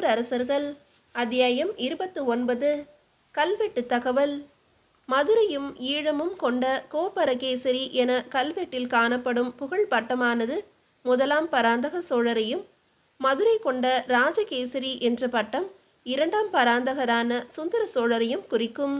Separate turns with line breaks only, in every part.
மூவர் அரசர்கள் அத்தியாயம் இருபத்து ஒன்பது கல்வெட்டு தகவல் மதுரையும் ஈழமும் கொண்ட கோப்பரகேசரி என கல்வெட்டில் காணப்படும் புகழ் பட்டமானது முதலாம் பராந்தக சோழரையும் மதுரை கொண்ட ராஜகேசரி என்ற பட்டம் இரண்டாம் பராந்தகரான சுந்தர சோழரையும் குறிக்கும்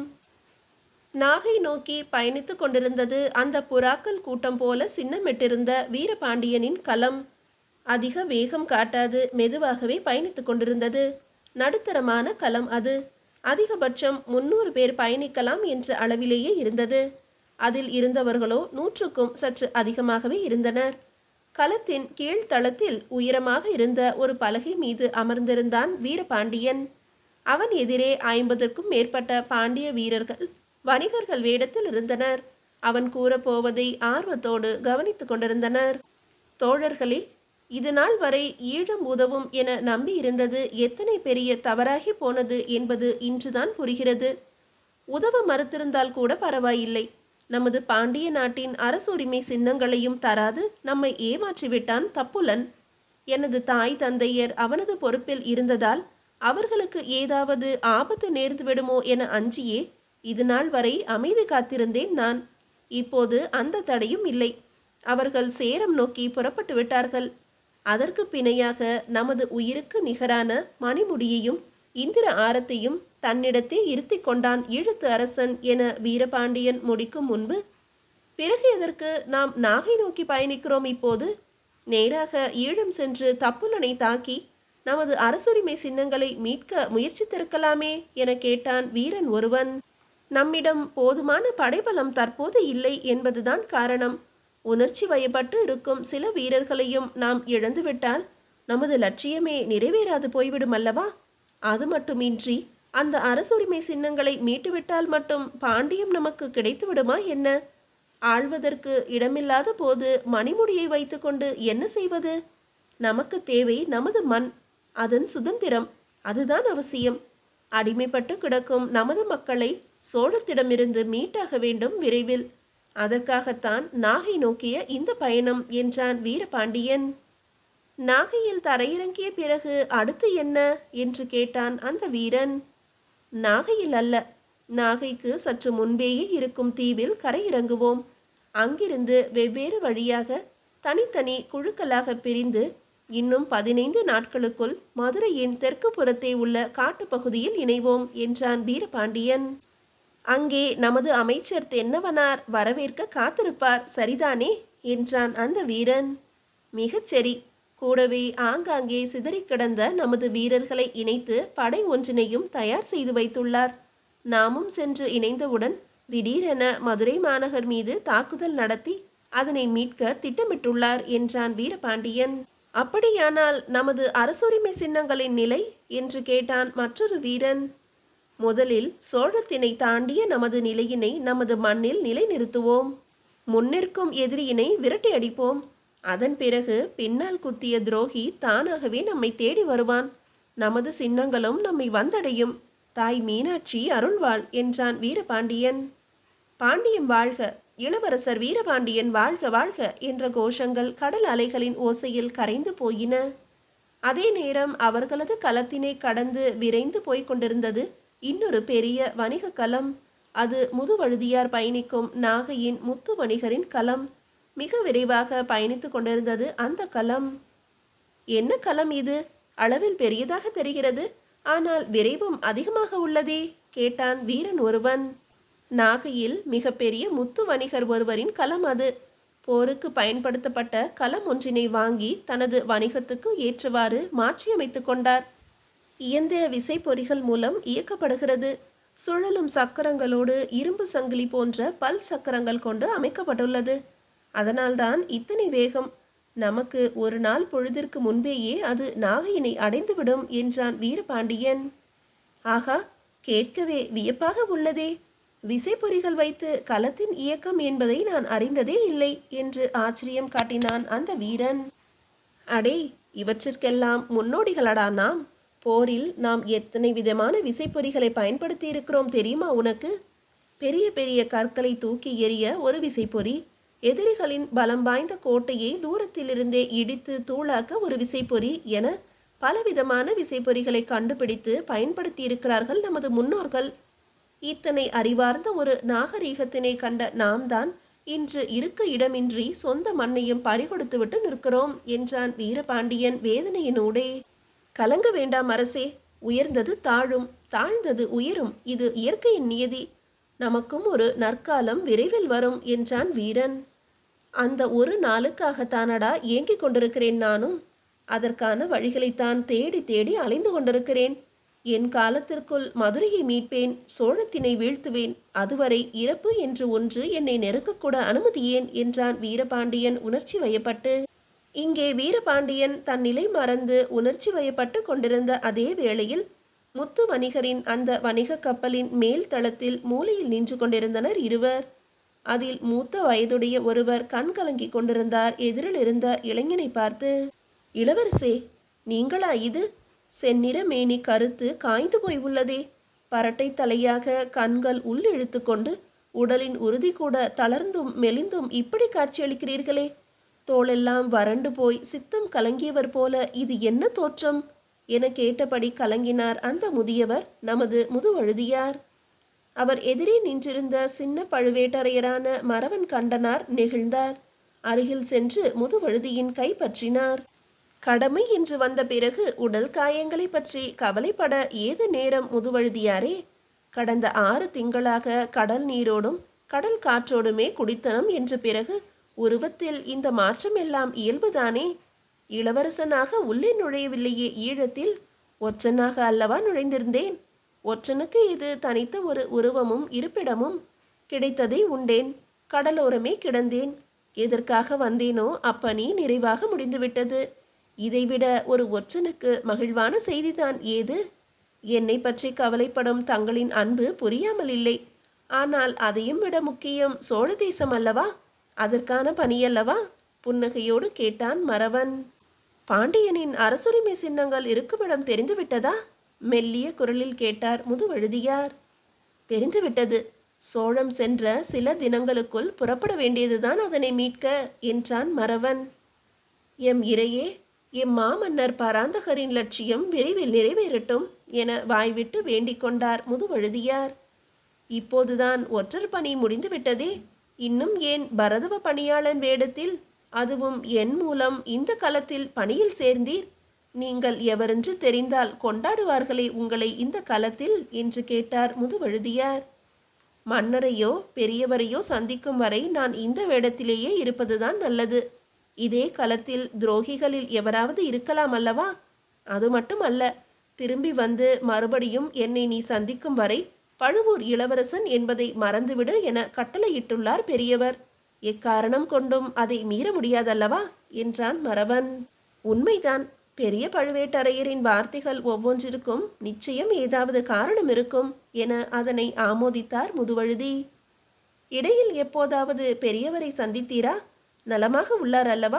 நாகை நோக்கி பயணித்துக் கொண்டிருந்தது அந்த புறாக்கள் கூட்டம் போல சின்னமிட்டிருந்த வீரபாண்டியனின் களம் அதிக வேகம் காட்டாது மெதுவாகவே பயணித்துக் கொண்டிருந்தது நடுத்தரமான களம் அது அதிகபட்சம் முன்னூறு பேர் பயணிக்கலாம் என்ற அளவிலேயே இருந்தது அதில் இருந்தவர்களோ நூற்றுக்கும் சற்று அதிகமாகவே இருந்தனர் களத்தின் கீழ்த்தளத்தில் உயரமாக இருந்த ஒரு பலகை மீது அமர்ந்திருந்தான் வீரபாண்டியன் அவன் எதிரே ஐம்பதற்கும் மேற்பட்ட பாண்டிய வீரர்கள் வணிகர்கள் வேடத்தில் இருந்தனர் அவன் கூறப்போவதை ஆர்வத்தோடு கவனித்துக் கொண்டிருந்தனர் தோழர்களே இது நாள் வரை ஈழம் உதவும் என நம்பி இருந்தது எத்தனை பெரிய தவறாகி போனது என்பது இன்றுதான் புரிகிறது உதவ மறுத்திருந்தால் கூட பரவாயில்லை நமது பாண்டிய நாட்டின் அரசுரிமை சின்னங்களையும் தராது நம்மை ஏமாற்றிவிட்டான் தப்புலன் எனது தாய் தந்தையர் அவனது பொறுப்பில் இருந்ததால் அவர்களுக்கு ஏதாவது ஆபத்து நேர்ந்து விடுமோ என அஞ்சியே இது நாள் வரை அமைதி காத்திருந்தேன் நான் இப்போது அந்த தடையும் இல்லை அவர்கள் சேரம் நோக்கி புறப்பட்டு விட்டார்கள் அதற்கு பிணையாக நமது உயிருக்கு நிகரான மணிமுடியையும் இந்திர ஆரத்தையும் தன்னிடத்தே இருத்தி கொண்டான் ஈழத்து அரசன் என வீரபாண்டியன் முடிக்கும் முன்பு பிறகு எதற்கு நாம் நாகை நோக்கி பயணிக்கிறோம் இப்போது நேராக ஈழம் சென்று தப்புலனை தாக்கி நமது அரசுரிமை சின்னங்களை மீட்க முயற்சித்திருக்கலாமே என கேட்டான் வீரன் ஒருவன் நம்மிடம் போதுமான படைபலம் தற்போது இல்லை என்பதுதான் காரணம் உணர்ச்சி வயப்பட்டு இருக்கும் சில வீரர்களையும் நாம் இழந்துவிட்டால் நமது லட்சியமே நிறைவேறாது போய்விடும் அல்லவா அது மட்டுமின்றி அந்த அரசுரிமை சின்னங்களை மீட்டுவிட்டால் மட்டும் பாண்டியம் நமக்கு கிடைத்து விடுமா என்ன ஆள்வதற்கு இடமில்லாத போது மணிமுடியை வைத்துக்கொண்டு என்ன செய்வது நமக்கு தேவை நமது மண் அதன் சுதந்திரம் அதுதான் அவசியம் அடிமைப்பட்டு கிடக்கும் நமது மக்களை சோழத்திடமிருந்து மீட்டாக வேண்டும் விரைவில் அதற்காகத்தான் நாகை நோக்கிய இந்த பயணம் என்றான் வீரபாண்டியன் நாகையில் தரையிறங்கிய பிறகு அடுத்து என்ன என்று கேட்டான் அந்த வீரன் நாகையில் அல்ல நாகைக்கு சற்று முன்பேயே இருக்கும் தீவில் கரையிறங்குவோம் அங்கிருந்து வெவ்வேறு வழியாக தனித்தனி குழுக்களாக பிரிந்து இன்னும் பதினைந்து நாட்களுக்குள் மதுரையின் தெற்கு புறத்தே உள்ள காட்டுப்பகுதியில் இணைவோம் என்றான் வீரபாண்டியன் அங்கே நமது அமைச்சர் தென்னவனார் வரவேற்க காத்திருப்பார் சரிதானே என்றான் அந்த வீரன் மிகச் சரி கூடவே ஆங்காங்கே சிதறிக் கிடந்த நமது வீரர்களை இணைத்து படை ஒன்றினையும் தயார் செய்து வைத்துள்ளார் நாமும் சென்று இணைந்தவுடன் திடீரென மதுரை மாநகர் மீது தாக்குதல் நடத்தி அதனை மீட்க திட்டமிட்டுள்ளார் என்றான் வீரபாண்டியன் அப்படியானால் நமது அரசுரிமை சின்னங்களின் நிலை என்று கேட்டான் மற்றொரு வீரன் முதலில் சோழத்தினை தாண்டிய நமது நிலையினை நமது மண்ணில் நிலைநிறுத்துவோம் முன்னிற்கும் எதிரியினை விரட்டி அடிப்போம் அதன் பிறகு பின்னால் குத்திய துரோகி தானாகவே நம்மை தேடி வருவான் நமது சின்னங்களும் நம்மை வந்தடையும் தாய் மீனாட்சி அருள்வாள் என்றான் வீரபாண்டியன் பாண்டியம் வாழ்க இளவரசர் வீரபாண்டியன் வாழ்க வாழ்க என்ற கோஷங்கள் கடல் அலைகளின் ஓசையில் கரைந்து போயின அதே நேரம் அவர்களது களத்தினை கடந்து விரைந்து போய்க் கொண்டிருந்தது இன்னொரு பெரிய வணிக களம் அது முதுவழுதியார் பயணிக்கும் நாகையின் முத்து வணிகரின் களம் மிக விரைவாக பயணித்துக் கொண்டிருந்தது அந்த களம் என்ன களம் இது அளவில் பெரியதாக தெரிகிறது ஆனால் விரைவும் அதிகமாக உள்ளதே கேட்டான் வீரன் ஒருவன் நாகையில் மிகப்பெரிய முத்து வணிகர் ஒருவரின் களம் அது போருக்கு பயன்படுத்தப்பட்ட களம் ஒன்றினை வாங்கி தனது வணிகத்துக்கு ஏற்றவாறு மாற்றியமைத்துக் கொண்டார் இயந்திர விசைப்பொறிகள் மூலம் இயக்கப்படுகிறது சுழலும் சக்கரங்களோடு இரும்பு சங்கிலி போன்ற பல் சக்கரங்கள் கொண்டு அமைக்கப்பட்டுள்ளது அதனால்தான் இத்தனை வேகம் நமக்கு ஒரு நாள் பொழுதிற்கு முன்பேயே அது நாகையினை அடைந்துவிடும் என்றான் வீரபாண்டியன் ஆகா கேட்கவே வியப்பாக உள்ளதே விசைப்பொறிகள் வைத்து களத்தின் இயக்கம் என்பதை நான் அறிந்ததே இல்லை என்று ஆச்சரியம் காட்டினான் அந்த வீரன் அடே இவற்றிற்கெல்லாம் முன்னோடிகளடா நாம் போரில் நாம் எத்தனை விதமான விசைப்பொறிகளை பயன்படுத்தி இருக்கிறோம் தெரியுமா உனக்கு பெரிய பெரிய கற்களை தூக்கி எறிய ஒரு விசைப்பொறி எதிரிகளின் பலம் வாய்ந்த கோட்டையை தூரத்திலிருந்தே இடித்து தூளாக்க ஒரு விசைப்பொறி என பலவிதமான விசைப்பொறிகளை கண்டுபிடித்து பயன்படுத்தியிருக்கிறார்கள் நமது முன்னோர்கள் இத்தனை அறிவார்ந்த ஒரு நாகரீகத்தினை கண்ட நாம் தான் இன்று இருக்க இடமின்றி சொந்த மண்ணையும் பறிகொடுத்துவிட்டு நிற்கிறோம் என்றான் வீரபாண்டியன் வேதனையினூடே கலங்க வேண்டாம் அரசே உயர்ந்தது தாழும் தாழ்ந்தது உயரும் இது இயற்கையின் நியதி நமக்கும் ஒரு நற்காலம் விரைவில் வரும் என்றான் வீரன் அந்த ஒரு நாளுக்காகத்தானடா ஏங்கிக் கொண்டிருக்கிறேன் நானும் அதற்கான வழிகளைத்தான் தேடி தேடி அலைந்து கொண்டிருக்கிறேன் என் காலத்திற்குள் மதுரையை மீட்பேன் சோழத்தினை வீழ்த்துவேன் அதுவரை இறப்பு என்று ஒன்று என்னை நெருக்கக்கூட அனுமதியேன் என்றான் வீரபாண்டியன் உணர்ச்சி வயப்பட்டு இங்கே வீரபாண்டியன் தன் நிலை மறந்து உணர்ச்சி வயப்பட்டு கொண்டிருந்த அதே வேளையில் முத்து வணிகரின் அந்த வணிக கப்பலின் மேல் தளத்தில் மூலையில் நின்று கொண்டிருந்தனர் இருவர் அதில் மூத்த வயதுடைய ஒருவர் கண் கலங்கிக் கொண்டிருந்தார் எதிரில் இருந்த இளைஞனை பார்த்து இளவரசே நீங்களா இது செந்நிற மேனி கருத்து காய்ந்து போய் உள்ளதே பரட்டை தலையாக கண்கள் உள் இழுத்து கொண்டு உடலின் உறுதி கூட தளர்ந்தும் மெலிந்தும் இப்படி காட்சியளிக்கிறீர்களே தோளெல்லாம் வறண்டு போய் சித்தம் கலங்கியவர் போல இது என்ன தோற்றம் என கேட்டபடி கலங்கினார் அந்த முதியவர் நமது முதுவழுதியார் அவர் எதிரே நின்றிருந்த சின்ன பழுவேட்டரையரான மறவன் கண்டனார் நெகிழ்ந்தார் அருகில் சென்று முதுவழுதியின் கை பற்றினார் கடமை என்று வந்த பிறகு உடல் காயங்களை பற்றி கவலைப்பட ஏது நேரம் முதுவழுதியாரே கடந்த ஆறு திங்களாக கடல் நீரோடும் கடல் காற்றோடுமே குடித்தனம் என்ற பிறகு உருவத்தில் இந்த மாற்றம் எல்லாம் இயல்புதானே இளவரசனாக உள்ளே நுழையவில்லையே ஈழத்தில் ஒற்றனாக அல்லவா நுழைந்திருந்தேன் ஒற்றனுக்கு இது தனித்த ஒரு உருவமும் இருப்பிடமும் கிடைத்ததை உண்டேன் கடலோரமே கிடந்தேன் எதற்காக வந்தேனோ அப்பணி நிறைவாக முடிந்துவிட்டது இதைவிட ஒரு ஒற்றனுக்கு மகிழ்வான செய்திதான் ஏது என்னை பற்றி கவலைப்படும் தங்களின் அன்பு புரியாமல் இல்லை ஆனால் அதையும் விட முக்கியம் சோழ தேசம் அல்லவா அதற்கான பணியல்லவா புன்னகையோடு கேட்டான் மறவன் பாண்டியனின் அரசுரிமை சின்னங்கள் இருக்குமிடம் தெரிந்துவிட்டதா மெல்லிய குரலில் கேட்டார் முதுவழுதியார் தெரிந்துவிட்டது சோழம் சென்ற சில தினங்களுக்குள் புறப்பட வேண்டியதுதான் அதனை மீட்க என்றான் மறவன் எம் இறையே எம் மாமன்னர் பராந்தகரின் லட்சியம் விரைவில் நிறைவேறட்டும் என வாய்விட்டு வேண்டிக் கொண்டார் முதுவழுதியார் இப்போதுதான் ஒற்றர் பணி முடிந்துவிட்டதே இன்னும் ஏன் பரதவ பணியாளன் வேடத்தில் அதுவும் என் மூலம் இந்த களத்தில் பணியில் சேர்ந்தீர் நீங்கள் எவரென்று தெரிந்தால் கொண்டாடுவார்களே உங்களை இந்த களத்தில் என்று கேட்டார் முதுவழுதியார் மன்னரையோ பெரியவரையோ சந்திக்கும் வரை நான் இந்த வேடத்திலேயே இருப்பதுதான் நல்லது இதே களத்தில் துரோகிகளில் எவராவது இருக்கலாம் அல்லவா அது மட்டும் அல்ல திரும்பி வந்து மறுபடியும் என்னை நீ சந்திக்கும் வரை பழுவூர் இளவரசன் என்பதை மறந்துவிடு என கட்டளையிட்டுள்ளார் பெரியவர் எக்காரணம் கொண்டும் அதை மீற முடியாதல்லவா என்றான் மறவன் உண்மைதான் பெரிய பழுவேட்டரையரின் வார்த்தைகள் ஒவ்வொன்றிற்கும் நிச்சயம் ஏதாவது காரணம் இருக்கும் என அதனை ஆமோதித்தார் முதுவழுதி இடையில் எப்போதாவது பெரியவரை சந்தித்தீரா நலமாக உள்ளார் அல்லவா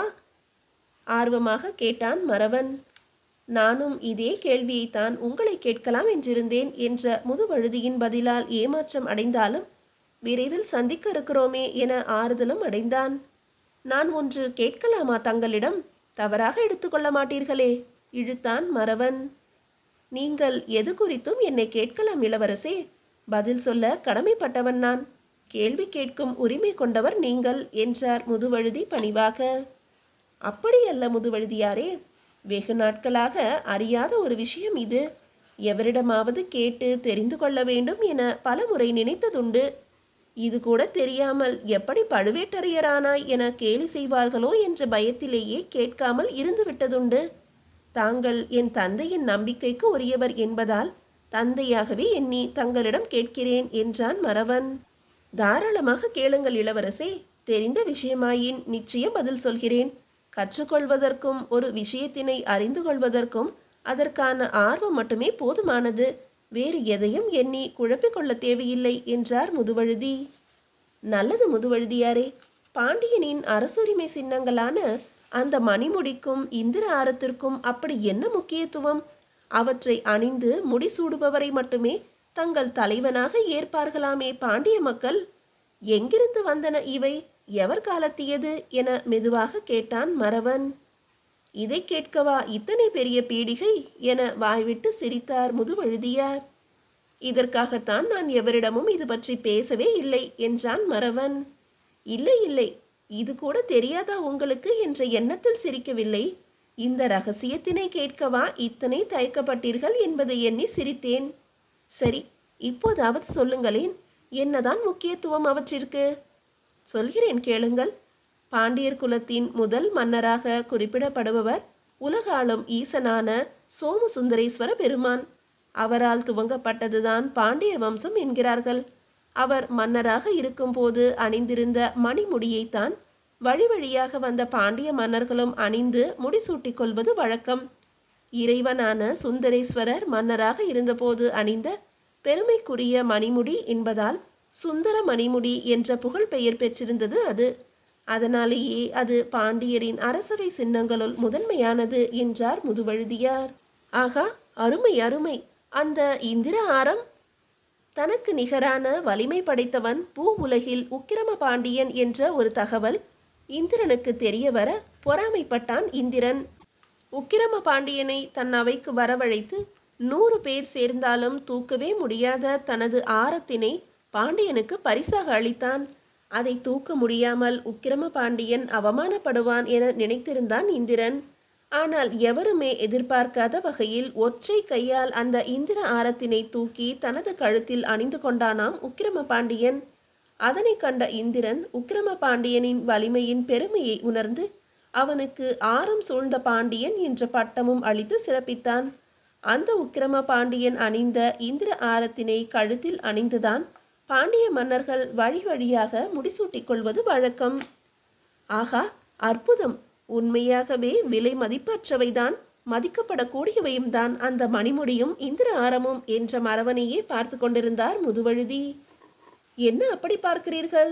ஆர்வமாக கேட்டான் மறவன் நானும் இதே கேள்வியைத்தான் உங்களை கேட்கலாம் என்றிருந்தேன் என்ற முதுவழுதியின் பதிலால் ஏமாற்றம் அடைந்தாலும் விரைவில் சந்திக்க இருக்கிறோமே என ஆறுதலும் அடைந்தான் நான் ஒன்று கேட்கலாமா தங்களிடம் தவறாக எடுத்துக்கொள்ள மாட்டீர்களே இழுத்தான் மறவன் நீங்கள் எது குறித்தும் என்னை கேட்கலாம் இளவரசே பதில் சொல்ல கடமைப்பட்டவன் நான் கேள்வி கேட்கும் உரிமை கொண்டவர் நீங்கள் என்றார் முதுவழுதி பணிவாக அப்படியல்ல முதுவழுதியாரே வெகு நாட்களாக அறியாத ஒரு விஷயம் இது எவரிடமாவது கேட்டு தெரிந்து கொள்ள வேண்டும் என பலமுறை நினைத்ததுண்டு இது கூட தெரியாமல் எப்படி பழுவேட்டரையரானாய் என கேலி செய்வார்களோ என்ற பயத்திலேயே கேட்காமல் இருந்து விட்டதுண்டு தாங்கள் என் தந்தையின் நம்பிக்கைக்கு உரியவர் என்பதால் தந்தையாகவே எண்ணி தங்களிடம் கேட்கிறேன் என்றான் மறவன் தாராளமாக கேளுங்கள் இளவரசே தெரிந்த விஷயமாயின் நிச்சயம் பதில் சொல்கிறேன் கற்றுக்கொள்வதற்கும் ஒரு விஷயத்தினை அறிந்து கொள்வதற்கும் அதற்கான ஆர்வம் மட்டுமே போதுமானது வேறு எதையும் எண்ணி குழப்பிக் கொள்ள தேவையில்லை என்றார் முதுவழுதி நல்லது முதுவழுதியாரே பாண்டியனின் அரசுரிமை சின்னங்களான அந்த மணிமுடிக்கும் இந்திர ஆரத்திற்கும் அப்படி என்ன முக்கியத்துவம் அவற்றை அணிந்து முடிசூடுபவரை மட்டுமே தங்கள் தலைவனாக ஏற்பார்களாமே பாண்டிய மக்கள் எங்கிருந்து வந்தன இவை எவர் காலத்தியது என மெதுவாக கேட்டான் மறவன் இதை கேட்கவா இத்தனை பெரிய பீடிகை என வாய்விட்டு சிரித்தார் முதுவழுதியார் இதற்காகத்தான் நான் எவரிடமும் இது பற்றி பேசவே இல்லை என்றான் மறவன் இல்லை இல்லை இது கூட தெரியாதா உங்களுக்கு என்ற எண்ணத்தில் சிரிக்கவில்லை இந்த ரகசியத்தினை கேட்கவா இத்தனை தயக்கப்பட்டீர்கள் என்பதை எண்ணி சிரித்தேன் சரி இப்போதாவது சொல்லுங்களேன் என்னதான் முக்கியத்துவம் அவற்றிற்கு சொல்கிறேன் கேளுங்கள் பாண்டியர் குலத்தின் முதல் மன்னராக குறிப்பிடப்படுபவர் உலகாளும் ஈசனான சோமசுந்தரேஸ்வர பெருமான் அவரால் துவங்கப்பட்டதுதான் பாண்டியர் வம்சம் என்கிறார்கள் அவர் மன்னராக இருக்கும்போது அணிந்திருந்த மணிமுடியைத்தான் வழி வழியாக வந்த பாண்டிய மன்னர்களும் அணிந்து முடிசூட்டிக் கொள்வது வழக்கம் இறைவனான சுந்தரேஸ்வரர் மன்னராக இருந்தபோது அணிந்த பெருமைக்குரிய மணிமுடி என்பதால் சுந்தர மணிமுடி என்ற புகழ் பெயர் பெற்றிருந்தது அது அதனாலேயே அது பாண்டியரின் அரசவை சின்னங்களுள் முதன்மையானது என்றார் முதுவழுதியார் ஆகா அருமை அருமை அந்த இந்திர ஆரம் தனக்கு நிகரான வலிமை படைத்தவன் பூ உலகில் உக்கிரம பாண்டியன் என்ற ஒரு தகவல் இந்திரனுக்கு தெரிய வர பொறாமைப்பட்டான் இந்திரன் உக்கிரம பாண்டியனை தன் அவைக்கு வரவழைத்து நூறு பேர் சேர்ந்தாலும் தூக்கவே முடியாத தனது ஆரத்தினை பாண்டியனுக்கு பரிசாக அளித்தான் அதை தூக்க முடியாமல் உக்கிரம பாண்டியன் அவமானப்படுவான் என நினைத்திருந்தான் இந்திரன் ஆனால் எவருமே எதிர்பார்க்காத வகையில் ஒற்றை கையால் அந்த இந்திர ஆரத்தினை தூக்கி தனது கழுத்தில் அணிந்து கொண்டானாம் உக்கிரம பாண்டியன் அதனை கண்ட இந்திரன் உக்கிரம பாண்டியனின் வலிமையின் பெருமையை உணர்ந்து அவனுக்கு ஆரம் சூழ்ந்த பாண்டியன் என்ற பட்டமும் அளித்து சிறப்பித்தான் அந்த உக்கிரம பாண்டியன் அணிந்த இந்திர ஆரத்தினை கழுத்தில் அணிந்துதான் பாண்டிய மன்னர்கள் வழி வழியாக முடிசூட்டிக் கொள்வது வழக்கம் ஆகா அற்புதம் உண்மையாகவே விலை மதிப்பற்றவைதான் மதிக்கப்படக்கூடியவையும் தான் அந்த மணிமுடியும் இந்திர ஆரமும் என்ற மரவனையே பார்த்து கொண்டிருந்தார் முதுவழுதி என்ன அப்படி பார்க்கிறீர்கள்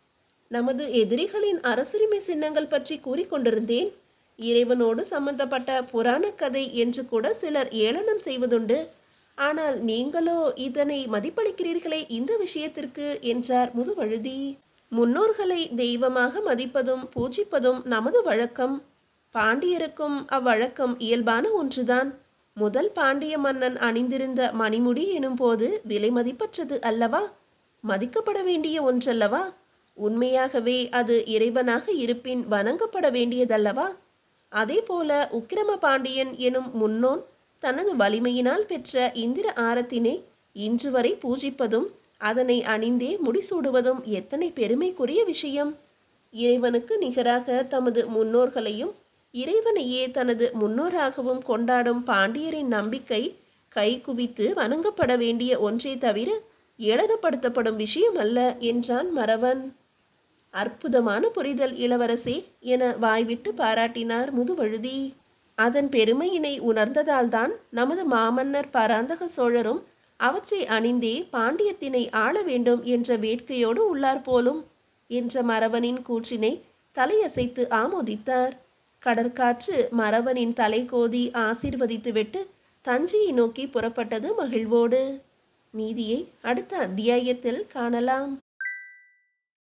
நமது எதிரிகளின் அரசுரிமை சின்னங்கள் பற்றி கூறிக்கொண்டிருந்தேன் இறைவனோடு சம்பந்தப்பட்ட புராண கதை என்று கூட சிலர் ஏளனம் செய்வதுண்டு ஆனால் நீங்களோ இதனை மதிப்பளிக்கிறீர்களே இந்த விஷயத்திற்கு என்றார் முதுவழுதி முன்னோர்களை தெய்வமாக மதிப்பதும் பூஜிப்பதும் நமது வழக்கம் பாண்டியருக்கும் அவ்வழக்கம் இயல்பான ஒன்றுதான் முதல் பாண்டிய மன்னன் அணிந்திருந்த மணிமுடி எனும் போது விலை மதிப்பற்றது அல்லவா மதிக்கப்பட வேண்டிய ஒன்றல்லவா உண்மையாகவே அது இறைவனாக இருப்பின் வணங்கப்பட வேண்டியதல்லவா அதே போல உக்கிரம பாண்டியன் எனும் முன்னோன் தனது வலிமையினால் பெற்ற இந்திர ஆரத்தினை இன்று வரை பூஜிப்பதும் அதனை அணிந்தே முடிசூடுவதும் எத்தனை பெருமைக்குரிய விஷயம் இறைவனுக்கு நிகராக தமது முன்னோர்களையும் இறைவனையே தனது முன்னோராகவும் கொண்டாடும் பாண்டியரின் நம்பிக்கை கை குவித்து வணங்கப்பட வேண்டிய ஒன்றே தவிர ஏளனப்படுத்தப்படும் விஷயம் அல்ல என்றான் மறவன் அற்புதமான புரிதல் இளவரசே என வாய்விட்டு பாராட்டினார் முதுவழுதி அதன் பெருமையினை உணர்ந்ததால்தான் நமது மாமன்னர் பராந்தக சோழரும் அவற்றை அணிந்தே பாண்டியத்தினை ஆள வேண்டும் என்ற வேட்கையோடு உள்ளார் போலும் என்ற மறவனின் கூற்றினை தலையசைத்து ஆமோதித்தார் கடற்காற்று மறவனின் தலை கோதி ஆசீர்வதித்துவிட்டு தஞ்சையை நோக்கி புறப்பட்டது மகிழ்வோடு மீதியை அடுத்த அத்தியாயத்தில் காணலாம்